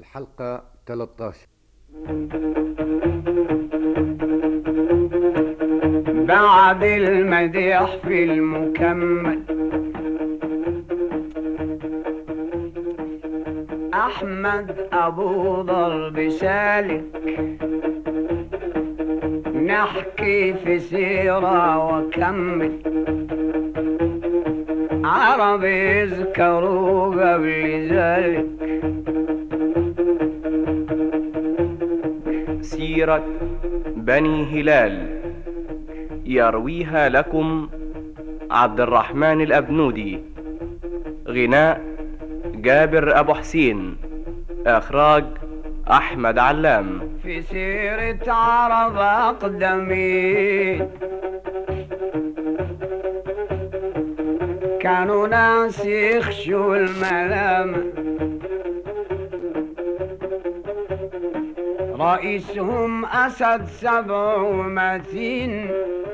الحلقة 13 بعد المديح في المكمل أحمد أبو ضرب سالك نحكي في سيرة وكمل عرب يذكروا قبل ذلك سيرة بني هلال يرويها لكم عبد الرحمن الأبنودي غناء جابر أبو حسين إخراج أحمد علام في سيرة عرب أقدمين كانوا ناس يخشوا الملامة رئيسهم أسد سبع ومتين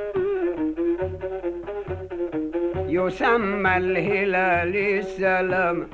يسمى الهلال السلام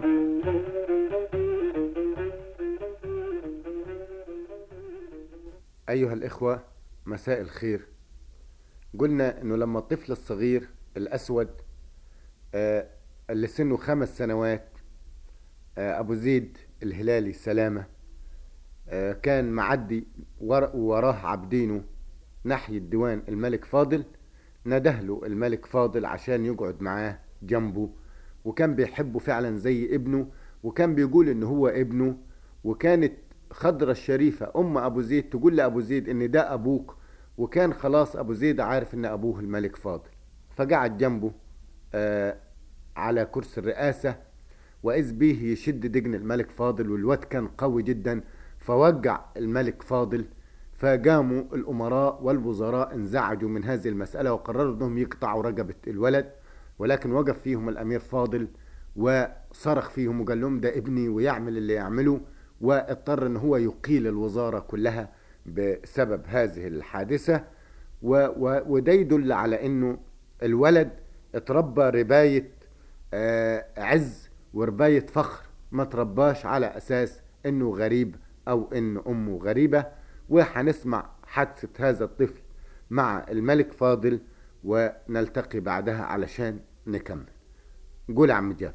أيها الإخوة مساء الخير قلنا أنه لما الطفل الصغير الأسود آه، اللي سنه خمس سنوات آه، أبو زيد الهلالي سلامة آه، كان معدي ور- وراه عبدينه ناحية ديوان الملك فاضل نده له الملك فاضل عشان يقعد معاه جنبه وكان بيحبه فعلا زي ابنه وكان بيقول ان هو ابنه وكانت خضرة الشريفة ام ابو زيد تقول لابو زيد ان ده ابوك وكان خلاص ابو زيد عارف ان ابوه الملك فاضل فقعد جنبه آه على كرسي الرئاسة وإذ به يشد دجن الملك فاضل والواد كان قوي جدا فوجع الملك فاضل فقاموا الأمراء والوزراء انزعجوا من هذه المسألة وقرروا أنهم يقطعوا رقبة الولد ولكن وقف فيهم الأمير فاضل وصرخ فيهم وقال لهم ده ابني ويعمل اللي يعمله واضطر ان هو يقيل الوزارة كلها بسبب هذه الحادثة و و وده يدل على انه الولد اتربى رباية آه، عز ورباية فخر ما ترباش على اساس انه غريب او ان امه غريبة وهنسمع حادثة هذا الطفل مع الملك فاضل ونلتقي بعدها علشان نكمل قول يا عم جابر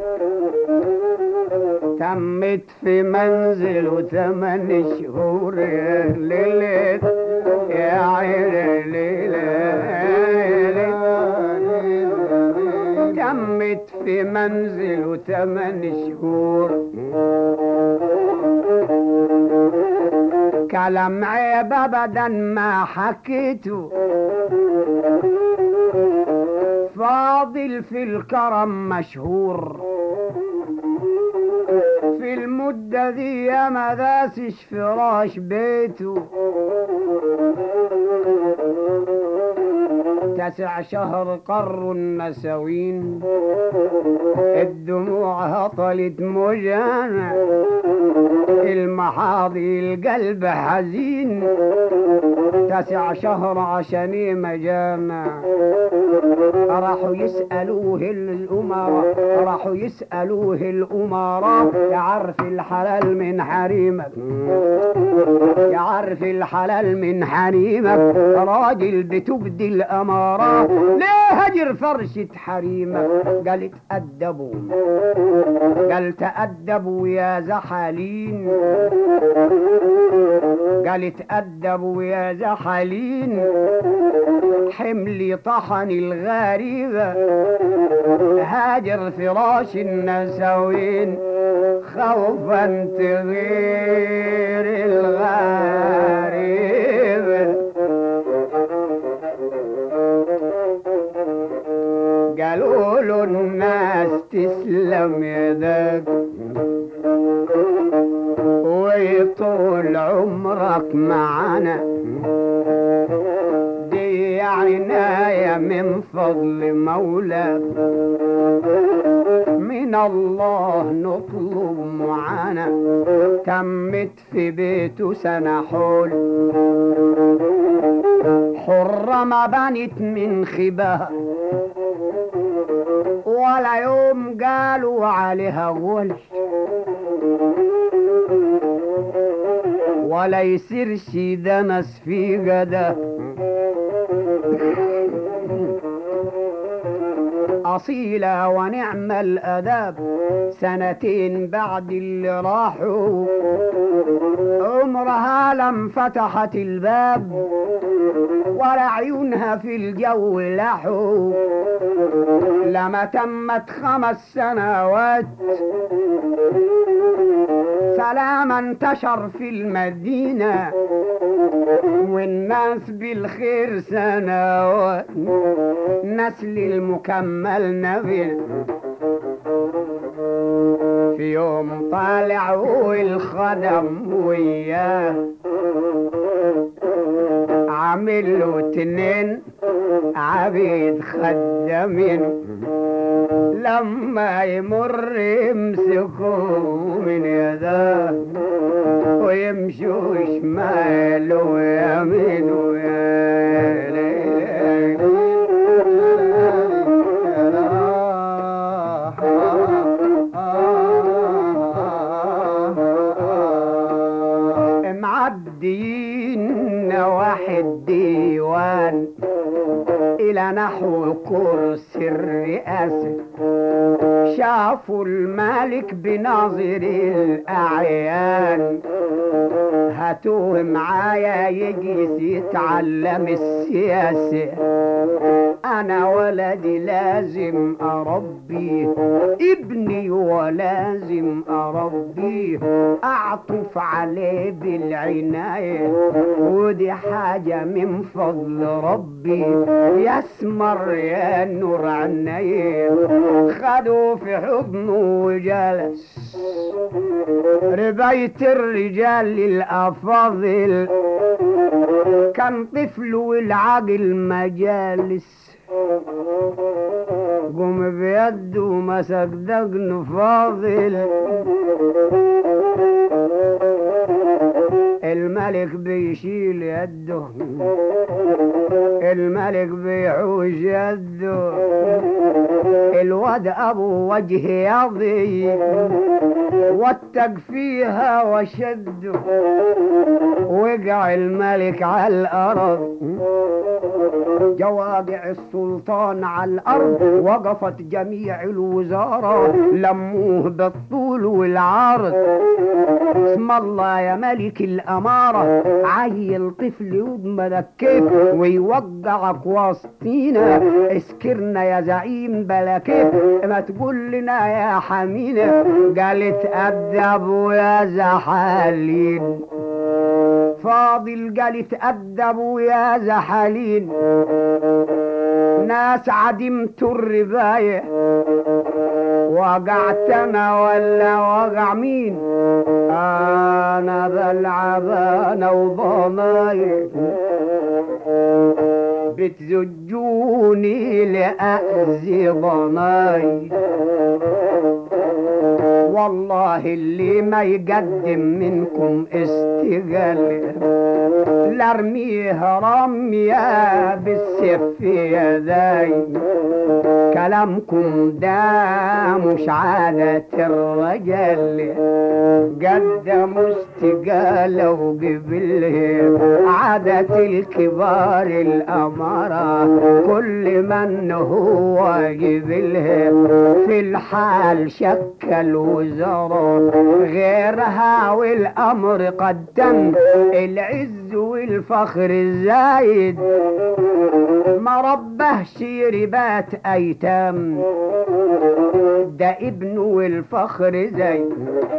تمت في منزل ثمان شهور يا ليلة يا عيل ليلة تمت في منزل ثمان شهور كلام عيب ابدا ما حكيته فاضل في الكرم مشهور في المدة دي يا ما داسش فراش بيته تسع شهر قر النسوين الدموع هطلت مجانا المحاضي القلب حزين تسع شهر عشان مجانا راحوا يسألوه الأمراء راحوا يسألوه الأمراء يعرف الحلال من حريمك يعرف الحلال من حريمك راجل بتبدي الأمارة ليه هجر فرشة حريمك قال تأدبوا قال تأدبوا يا زحالين قال تأدبوا يا زحالين حملي طحن الغريبة هاجر فراش النسوين خوفا تغير الغريبة قالوا له الناس تسلم يدك ويطول عمرك معنا دي عناية من فضل مولاك من الله نطلب معانا تمت في بيته سنة حول حرة ما بنت من خباها ولا يوم قالوا عليها غلش ولا يصيرش دنس في غدا أصيلة ونعم الأداب سنتين بعد اللي راحوا عمرها لم فتحت الباب ولا عيونها في الجو لحوا لما تمت خمس سنوات سلام انتشر في المدينة والناس بالخير سنوات نسل المكمل نبي في يوم طالع والخدم وياه عامل له اتنين عبيد خدامين لما يمر يمسكوا من يداه ويمشوا شمال ويمين ويا ليل معديين واحد ديوان إلى نحو كرسي الرئاسة شافوا الملك بناظر الأعيان هاتوه معايا يجلس يتعلم السياسة أنا ولدي لازم أربيه ابني ولازم أربيه أعطف عليه بالعناية ودي حاجة من فضل ربي يسمر يا نور عينيه خدوا في حضنه وجلس ربيت الرجال للأفاضل كان طفل والعقل مجالس قم بيده مسك دقن فاضل الملك بيشيل يده الملك بيحوش يده الواد ابو وجه يضي واتق فيها وشده وقع الملك على الارض جواقع السلطان على الارض وقفت جميع الوزاره لموه بالطول والعرض اسم الله يا ملك الاماره عيل طفل يضمنك كيف ويوقعك وسطينا اسكرنا يا زعيم بلا كيف ما تقول لنا يا حمينا قالت ادب يا زحالين فاضل قال تأدبوا يا زحالين ناس عدمت الرباية وقعت انا ولا وقع مين انا بلعب انا وضناي بتزجوني لأذي ضناي والله اللي ما يقدم منكم استقال لارميه رمية بالسيف في يداي كلامكم ده مش عادة الرجال قدموا استقالة وقبله عادة الكبار الأمارة كل من هو قبله في الحال شكل وزاره غيرها والأمر قد تم العز والفخر الزايد ما ربهش ربات أيتام ده ابنه والفخر زايد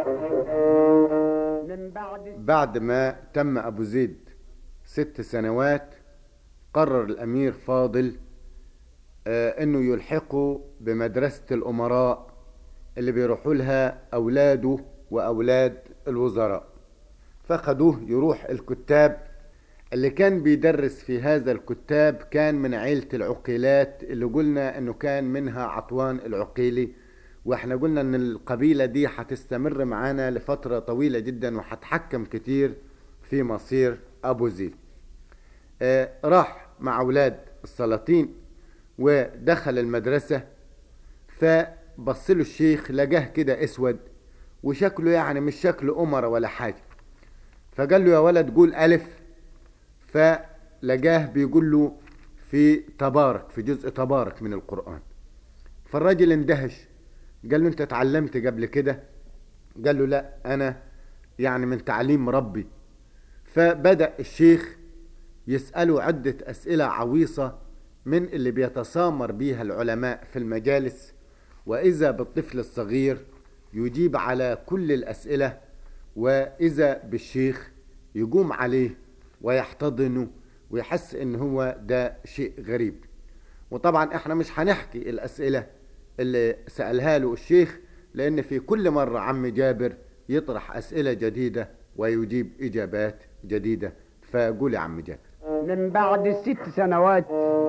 من بعد بعد ما تم أبو زيد ست سنوات قرر الأمير فاضل آه، إنه يلحقه بمدرسة الأمراء اللي بيروحوا لها أولاده وأولاد الوزراء فخدوه يروح الكتاب اللي كان بيدرس في هذا الكتاب كان من عيلة العقيلات اللي قلنا انه كان منها عطوان العقيلي واحنا قلنا ان القبيلة دي هتستمر معانا لفترة طويلة جدا وهتحكم كتير في مصير ابو زيد آه راح مع اولاد السلاطين ودخل المدرسة فبص له الشيخ لقاه كده اسود وشكله يعني مش شكل أمر ولا حاجة فقال له يا ولد قول ألف فلقاه بيقول له في تبارك في جزء تبارك من القرآن فالراجل اندهش قال له انت اتعلمت قبل كده قال له لا انا يعني من تعليم ربي فبدأ الشيخ يسأله عدة أسئلة عويصة من اللي بيتسامر بيها العلماء في المجالس وإذا بالطفل الصغير يجيب على كل الأسئلة وإذا بالشيخ يقوم عليه ويحتضنه ويحس إن هو ده شيء غريب وطبعا احنا مش هنحكي الأسئلة اللي سألها له الشيخ لأن في كل مرة عم جابر يطرح أسئلة جديدة ويجيب إجابات جديدة فقول يا عم جابر من بعد ست سنوات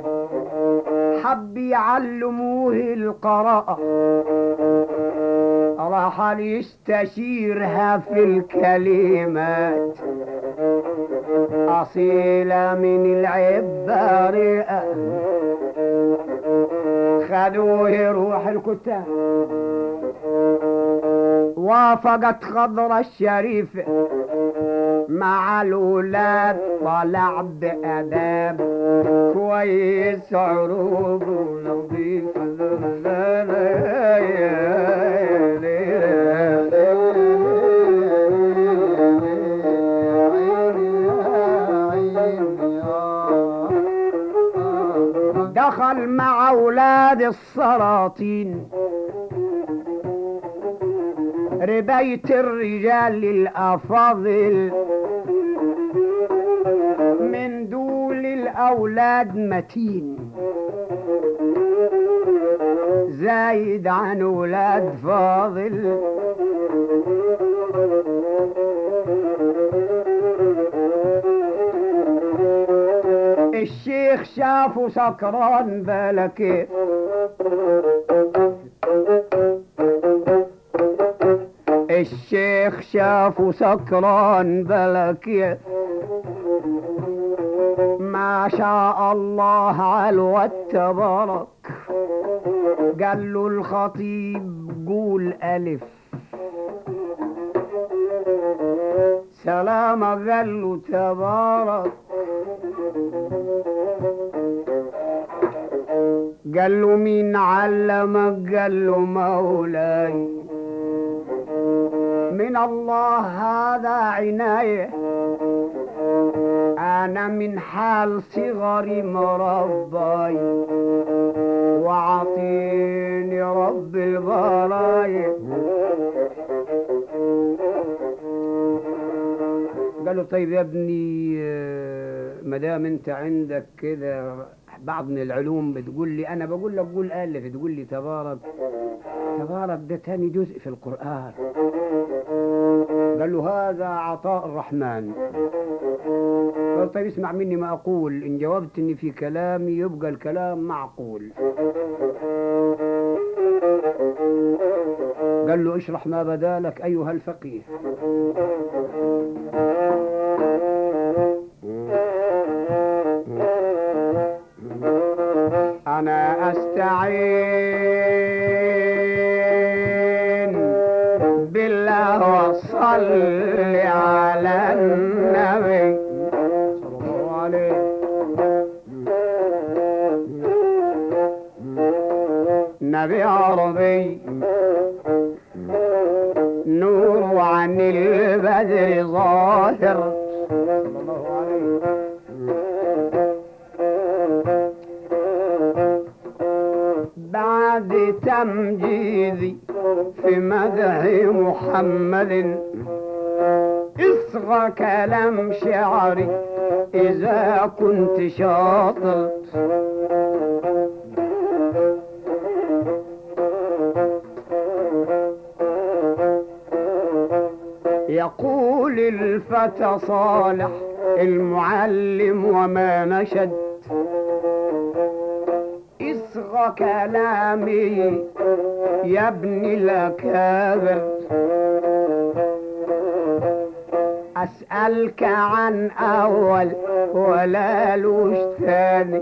حب يعلموه القراءة راح يستشيرها في الكلمات أصيلة من العبارة خذوه يروح الكتاب وافقت خضرة الشريفة مع الولاد طلع بأداب كويس عروب ونظيف دخل مع أولاد السلاطين ربيت الرجال الأفاضل من دول الأولاد متين زايد عن أولاد فاضل الشيخ شافه سكران بالك الشيخ شافه سكران بلك ما شاء الله علو التبارك قال له الخطيب قول ألف سلام قال له تبارك قال له مين علمك قال له مولاي من الله هذا عناية أنا من حال صغري مربي وعطيني رب البرايا قال له طيب يا ابني ما دام انت عندك كده بعض من العلوم بتقول لي انا بقول لك قول الف تقول لي تبارك تبارك ده تاني جزء في القران قال له هذا عطاء الرحمن قال طيب اسمع مني ما اقول ان جاوبت اني في كلامي يبقى الكلام معقول قال له اشرح ما بدا لك ايها الفقيه أنا أستعين بالله وصلي على النبي صلى الله عليه نبي عربي نور عن البدر ظاهر صلى الله عليه بعد تمجيدي في مدح محمد اصغى كلام شعري إذا كنت شاطر يقول الفتى صالح المعلم وما نشد اصغى كلامي يا ابن الاكابر اسالك عن اول ولا لوش ثاني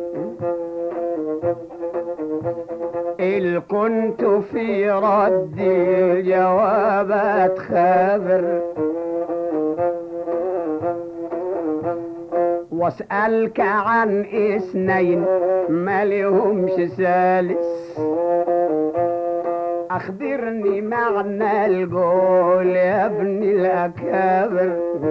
إل كنت في ردي الجوابات خابر واسألك عن اثنين ما لهمش ثالث أخبرني معنى القول يا ابن الأكابر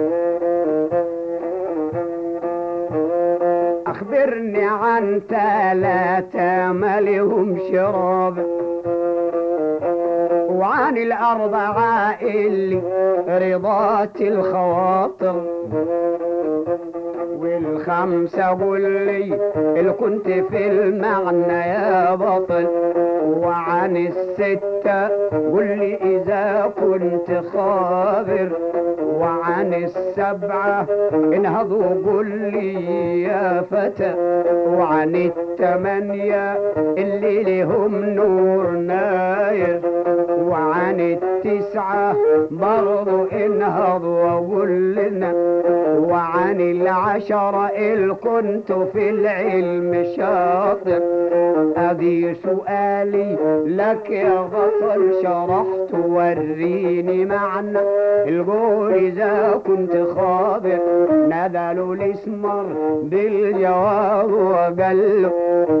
أخبرني عن ثلاثة ما لهمش رابع وعن الأربعة اللي رضات الخواطر والخمسة قول لي اللي كنت في المعنى يا بطل وعن الستة قول لي إذا كنت خابر وعن السبعة انهضوا قول لي يا فتى وعن الثمانية اللي لهم نور ناير وعن التسعة برضو انهض وقول لنا وعن العشرة اللي كنت في العلم شاطر ادي سؤالي لك يا بطل شرحت وريني معنى القول اذا كنت خابر نادلوا الاسمر بالجواب وقال له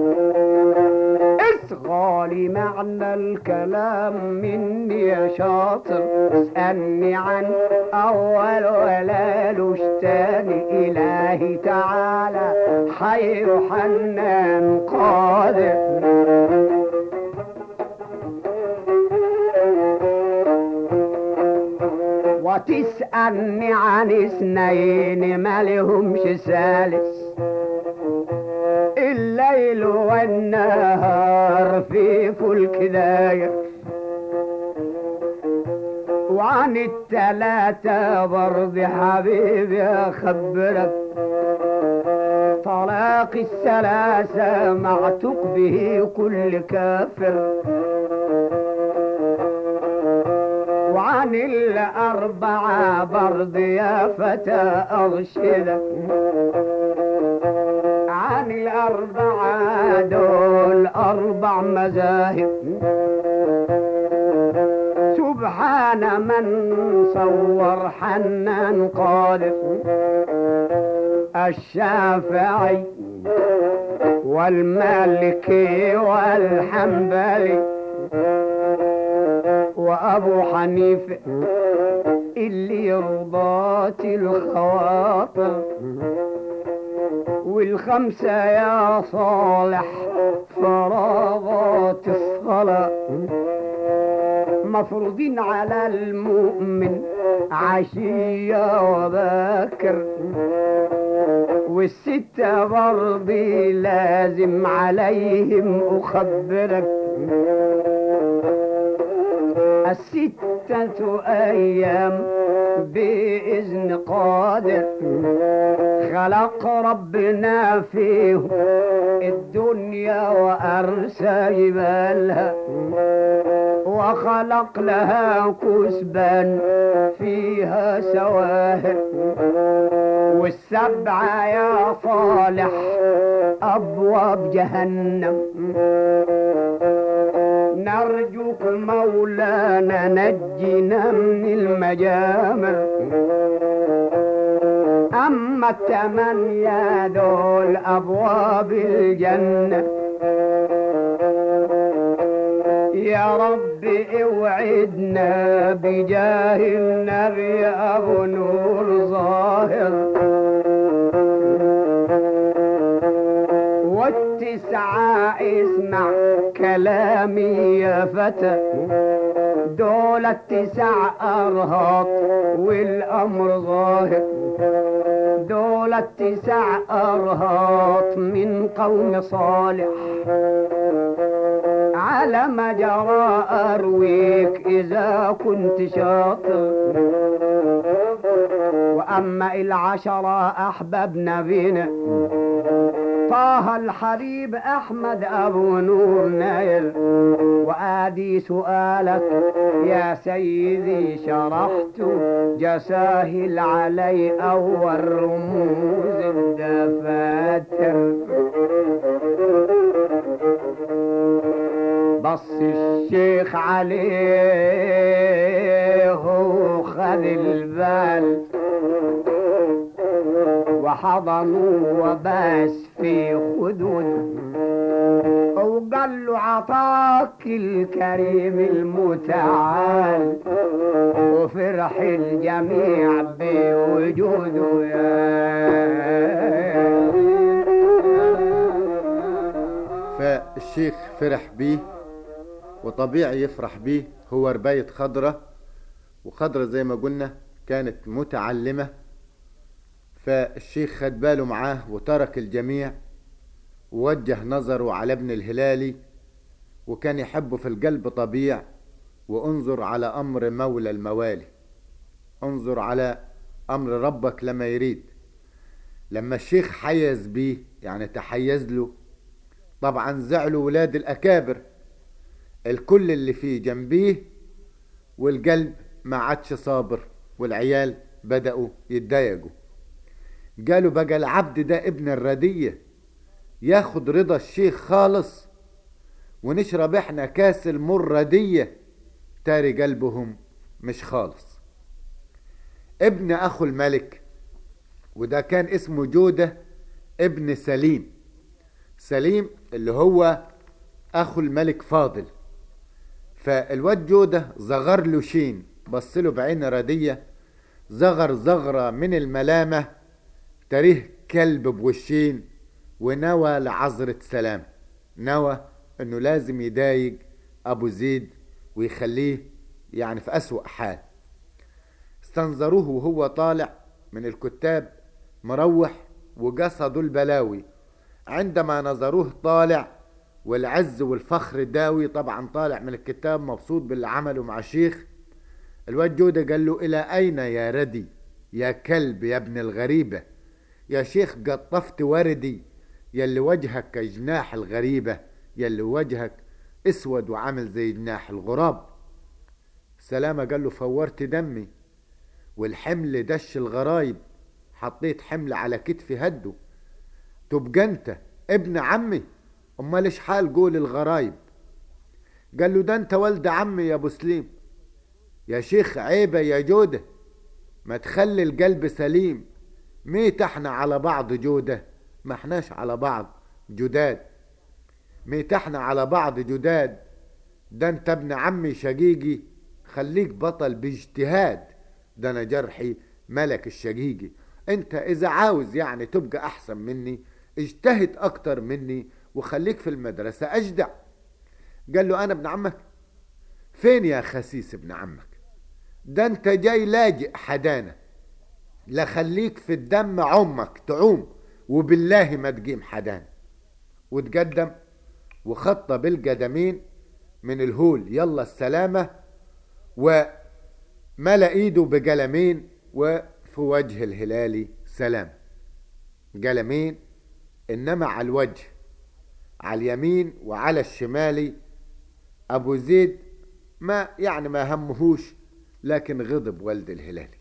اصغى معنى الكلام مني يا شاطر اسألني عن أول ولا لوش تاني إلهي تعالى حي حنان قادر وتسألني عن اثنين ما لهمش ثالث الليل والنهار في فلك داير وعن التلاتة برض حبيبي أخبرك طلاق الثلاثة معتق به كل كافر وعن الأربعة برض يا فتى أرشدك عن الأربعة دول أربع مذاهب سبحان من صور حنان قادر الشافعي والمالكي والحنبلي وأبو حنيفة اللي رضات الخواطر والخمسة يا صالح فراغات الصلاة مفروضين على المؤمن عشية وباكر والستة برضي لازم عليهم أخبرك الستة أيام بإذن قادر خلق ربنا فيه الدنيا وأرسى جبالها وخلق لها كسبا فيها سواهر والسبعة يا صالح أبواب جهنم نرجوك مولانا نجنا من المجامع أما التمانية دول أبواب الجنة يا رب اوعدنا بجاه النبي أبو نور ظاهر والتسعة اسمع كلامي يا فتى دول التسع أرهاط والأمر ظاهر دول التسع أرهاط من قوم صالح على ما جرى أرويك إذا كنت شاطر وأما العشرة أحببنا بنا طه الحبيب أحمد أبو نور نايل وآدي سؤالك يا سيدي شرحت جساهل علي أول رموز الدفاتر بص الشيخ عليه وخذ البال وحضنوا وباس في خدود وقال له عطاك الكريم المتعال وفرح الجميع بوجوده يا فالشيخ فرح بيه وطبيعي يفرح بيه هو رباية خضرة وخضرة زي ما قلنا كانت متعلمة فالشيخ خد باله معاه وترك الجميع ووجه نظره على ابن الهلالي وكان يحبه في القلب طبيع وانظر على أمر مولى الموالي انظر على أمر ربك لما يريد لما الشيخ حيز بيه يعني تحيز له طبعا زعلوا ولاد الأكابر الكل اللي فيه جنبيه والقلب ما عادش صابر والعيال بدأوا يتضايقوا قالوا بقى العبد ده ابن الردية ياخد رضا الشيخ خالص ونشرب احنا كاس المردية تاري قلبهم مش خالص ابن اخو الملك وده كان اسمه جودة ابن سليم سليم اللي هو اخو الملك فاضل فالواد جودة زغر له شين بص له بعين ردية زغر زغرة من الملامة تريه كلب بوشين ونوى لعذرة سلام نوى انه لازم يضايق ابو زيد ويخليه يعني في اسوأ حال استنظروه وهو طالع من الكتاب مروح وقصدوا البلاوي عندما نظروه طالع والعز والفخر داوي طبعا طالع من الكتاب مبسوط باللي عمله مع الشيخ الواد جودة قال له إلى أين يا ردي يا كلب يا ابن الغريبة يا شيخ قطفت وردي يلي وجهك كجناح الغريبة يلي وجهك اسود وعامل زي جناح الغراب سلامة قال له فورت دمي والحمل دش الغرايب حطيت حمل على كتفي هده تبقى انت ابن عمي امال ايش حال قول الغرايب قال له ده انت ولد عمي يا ابو سليم يا شيخ عيبة يا جودة ما تخلي القلب سليم ميت احنا على بعض جودة ما احناش على بعض جداد ميت احنا على بعض جداد ده انت ابن عمي شقيقي خليك بطل باجتهاد ده انا جرحي ملك الشقيقي انت اذا عاوز يعني تبقى احسن مني اجتهد اكتر مني وخليك في المدرسة اجدع قال له انا ابن عمك فين يا خسيس ابن عمك ده انت جاي لاجئ حدانا لا خليك في الدم عمك تعوم وبالله ما تقيم حدانا وتقدم وخط بالقدمين من الهول يلا السلامة وملا ايده بقلمين وفي وجه الهلالي سلام قلمين انما على الوجه على اليمين وعلى الشمال ابو زيد ما يعني ما همهوش لكن غضب والد الهلالي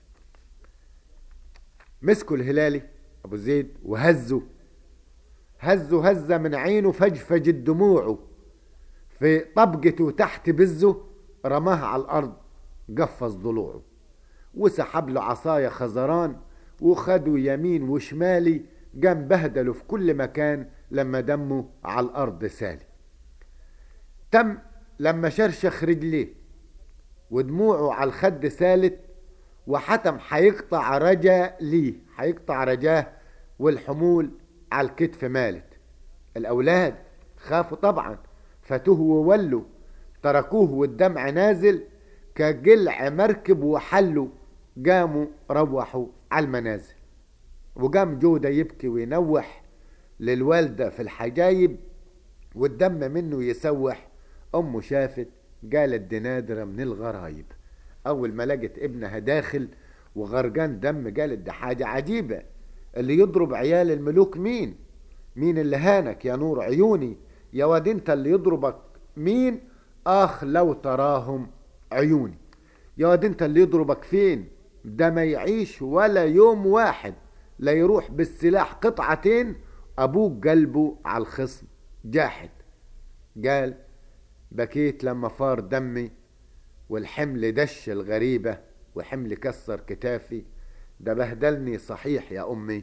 مسكوا الهلالي ابو زيد وهزوا هزوا هزة من عينه فجفجت دموعه في طبقته تحت بزه رماها على الارض قفز ضلوعه وسحب له عصاية خزران وخدوا يمين وشمالي قام بهدله في كل مكان لما دمه على الارض سالي تم لما شرشخ رجليه ودموعه على الخد سالت وحتم هيقطع رجا ليه هيقطع رجاه والحمول على الكتف مالت الاولاد خافوا طبعا فاتوه وولوا تركوه والدمع نازل كجلع مركب وحلوا قاموا روحوا على المنازل وقام جودة يبكي وينوح للوالدة في الحجايب والدم منه يسوح أمه شافت قالت دي نادرة من الغرايب أول ما لقت ابنها داخل وغرقان دم قالت ده حاجة عجيبة اللي يضرب عيال الملوك مين مين اللي هانك يا نور عيوني يا واد انت اللي يضربك مين اخ لو تراهم عيوني يا واد انت اللي يضربك فين ده ما يعيش ولا يوم واحد لا يروح بالسلاح قطعتين ابوك قلبه على الخصم جاحد قال بكيت لما فار دمي والحمل دش الغريبة وحمل كسر كتافي ده بهدلني صحيح يا أمي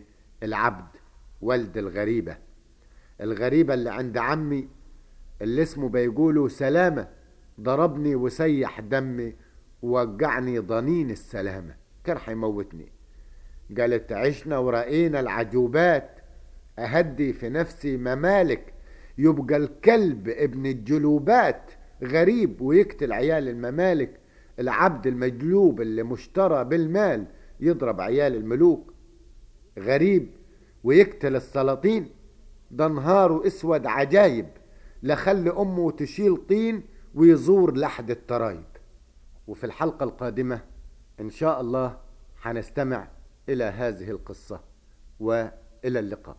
العبد ولد الغريبة الغريبة اللي عند عمي اللي اسمه بيقولوا سلامة ضربني وسيح دمي ووجعني ضنين السلامة كان هيموتني قالت عشنا ورأينا العجوبات أهدي في نفسي ممالك يبقى الكلب ابن الجلوبات غريب ويقتل عيال الممالك العبد المجلوب اللي مشترى بالمال يضرب عيال الملوك غريب ويقتل السلاطين ده نهاره اسود عجايب لخلي امه تشيل طين ويزور لحد الترايب وفي الحلقة القادمة ان شاء الله هنستمع الى هذه القصة والى اللقاء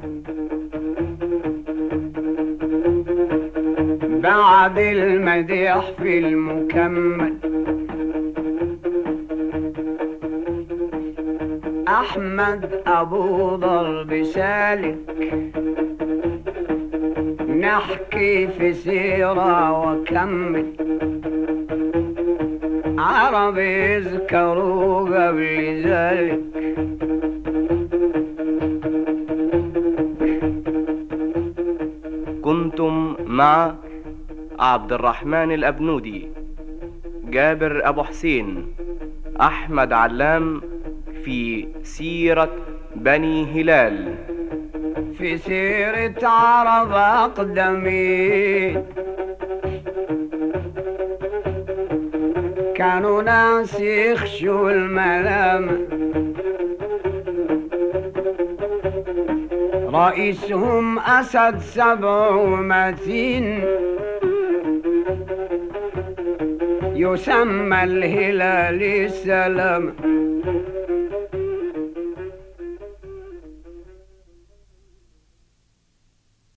بعد المديح في المكمل أحمد أبو ضرب سالك نحكي في سيرة وكمل عرب يذكروا قبل ذلك كنتم مع عبد الرحمن الأبنودي جابر أبو حسين أحمد علام في سيرة بني هلال في سيرة عرب أقدمين كانوا ناس يخشوا الملامة رئيسهم أسد سبع متين يسمى الهلال السلام